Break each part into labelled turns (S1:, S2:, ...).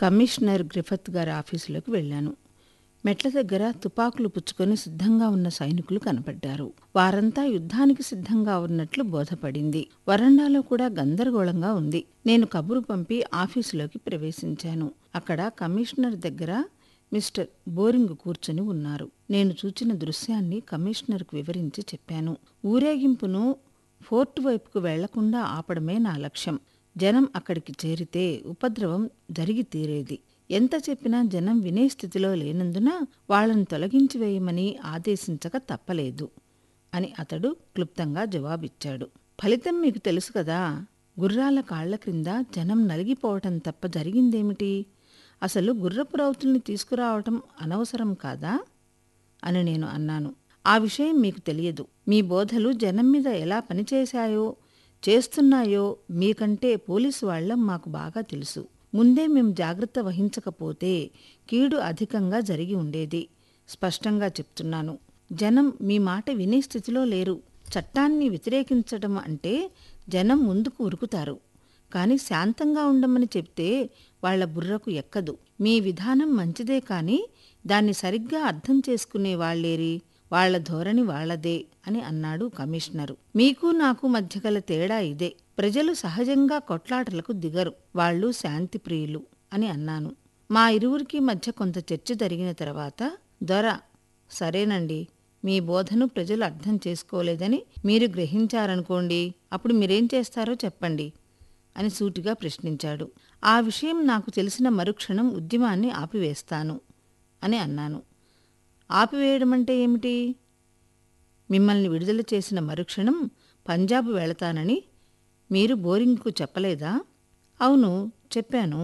S1: commissioner గ్రిఫత్ గారి ఆఫీసులోకి వెళ్ళాను మెట్ల దగ్గర తుపాకులు పుచ్చుకొని సిద్ధంగా ఉన్న సైనికులు కనపడ్డారు వారంతా యుద్ధానికి సిద్ధంగా ఉన్నట్లు బోధపడింది వరండాలో కూడా గందరగోళంగా ఉంది నేను కబురు పంపి ఆఫీసులోకి ప్రవేశించాను అక్కడ కమిషనర్ దగ్గర మిస్టర్ బోరింగ్ కూర్చొని ఉన్నారు నేను చూచిన దృశ్యాన్ని కమిషనర్కు వివరించి చెప్పాను ఊరేగింపును ఫోర్ట్ వైపుకు వెళ్లకుండా ఆపడమే నా లక్ష్యం జనం అక్కడికి చేరితే ఉపద్రవం జరిగి తీరేది ఎంత చెప్పినా జనం వినే స్థితిలో లేనందున వాళ్ళని తొలగించి వేయమని ఆదేశించక తప్పలేదు అని అతడు క్లుప్తంగా జవాబిచ్చాడు ఫలితం మీకు తెలుసు కదా గుర్రాల కాళ్ల క్రింద జనం నలిగిపోవటం తప్ప జరిగిందేమిటి అసలు గుర్రపు రౌతుల్ని తీసుకురావటం అనవసరం కాదా అని నేను అన్నాను ఆ విషయం మీకు తెలియదు మీ బోధలు జనం మీద ఎలా పనిచేశాయో చేస్తున్నాయో మీకంటే పోలీసు వాళ్ళం మాకు బాగా తెలుసు ముందే మేము జాగ్రత్త వహించకపోతే కీడు అధికంగా జరిగి ఉండేది స్పష్టంగా చెప్తున్నాను జనం మీ మాట వినే స్థితిలో లేరు చట్టాన్ని వ్యతిరేకించడం అంటే జనం ముందుకు ఉరుకుతారు కానీ శాంతంగా ఉండమని చెప్తే వాళ్ల బుర్రకు ఎక్కదు మీ విధానం మంచిదే కానీ దాన్ని సరిగ్గా అర్థం చేసుకునే వాళ్ళేరి వాళ్ల ధోరణి వాళ్లదే అని అన్నాడు కమిషనరు మీకు నాకు మధ్య గల తేడా ఇదే ప్రజలు సహజంగా కొట్లాటలకు దిగరు వాళ్ళు శాంతి ప్రియులు అని అన్నాను మా ఇరువురికి మధ్య కొంత చర్చ జరిగిన తర్వాత దొర సరేనండి మీ బోధను ప్రజలు అర్థం చేసుకోలేదని మీరు గ్రహించారనుకోండి అప్పుడు మీరేం చేస్తారో చెప్పండి అని సూటిగా ప్రశ్నించాడు ఆ విషయం నాకు తెలిసిన మరుక్షణం ఉద్యమాన్ని ఆపివేస్తాను అని అన్నాను ఆపివేయడం అంటే ఏమిటి మిమ్మల్ని విడుదల చేసిన మరుక్షణం పంజాబ్ వెళతానని మీరు బోరింగ్కు చెప్పలేదా అవును చెప్పాను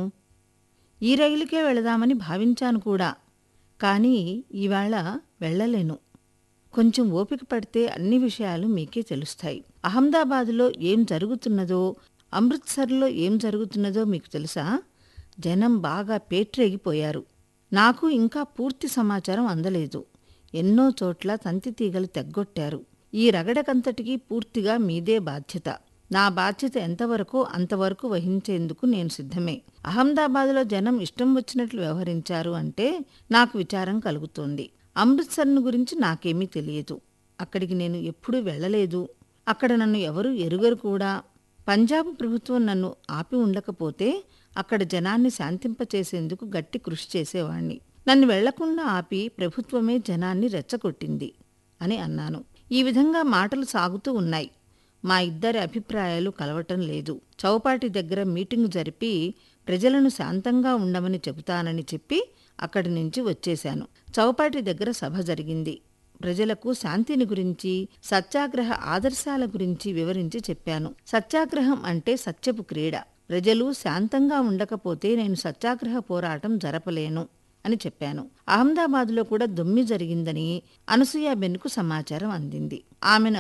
S1: ఈ రైలుకే వెళదామని భావించాను కూడా కానీ ఈవేళ వెళ్ళలేను కొంచెం ఓపిక పడితే అన్ని విషయాలు మీకే తెలుస్తాయి అహ్మదాబాదులో ఏం జరుగుతున్నదో అమృత్సర్లో ఏం జరుగుతున్నదో మీకు తెలుసా జనం బాగా పేట్రేగిపోయారు నాకు ఇంకా పూర్తి సమాచారం అందలేదు ఎన్నో చోట్ల తంతి తీగలు తెగ్గొట్టారు ఈ రగడకంతటికీ పూర్తిగా మీదే బాధ్యత నా బాధ్యత ఎంతవరకో అంతవరకు వహించేందుకు నేను సిద్ధమే అహ్మదాబాద్లో జనం ఇష్టం వచ్చినట్లు వ్యవహరించారు అంటే నాకు విచారం కలుగుతోంది అమృత్సర్ను గురించి నాకేమీ తెలియదు అక్కడికి నేను ఎప్పుడూ వెళ్ళలేదు అక్కడ నన్ను ఎవరూ ఎరుగరు కూడా పంజాబ్ ప్రభుత్వం నన్ను ఆపి ఉండకపోతే అక్కడ జనాన్ని శాంతింపచేసేందుకు గట్టి కృషి చేసేవాణ్ణి నన్ను వెళ్లకుండా ఆపి ప్రభుత్వమే జనాన్ని రెచ్చగొట్టింది అని అన్నాను ఈ విధంగా మాటలు సాగుతూ ఉన్నాయి మా ఇద్దరి అభిప్రాయాలు కలవటం లేదు చౌపాటి దగ్గర మీటింగు జరిపి ప్రజలను శాంతంగా ఉండమని చెబుతానని చెప్పి అక్కడి నుంచి వచ్చేశాను చౌపాటి దగ్గర సభ జరిగింది ప్రజలకు శాంతిని గురించి సత్యాగ్రహ ఆదర్శాల గురించి వివరించి చెప్పాను సత్యాగ్రహం అంటే సత్యపు క్రీడ ప్రజలు శాంతంగా ఉండకపోతే నేను సత్యాగ్రహ పోరాటం జరపలేను అని చెప్పాను అహ్మదాబాద్లో కూడా దొమ్మి జరిగిందని అనసూయాబెన్కు సమాచారం అందింది ఆమెను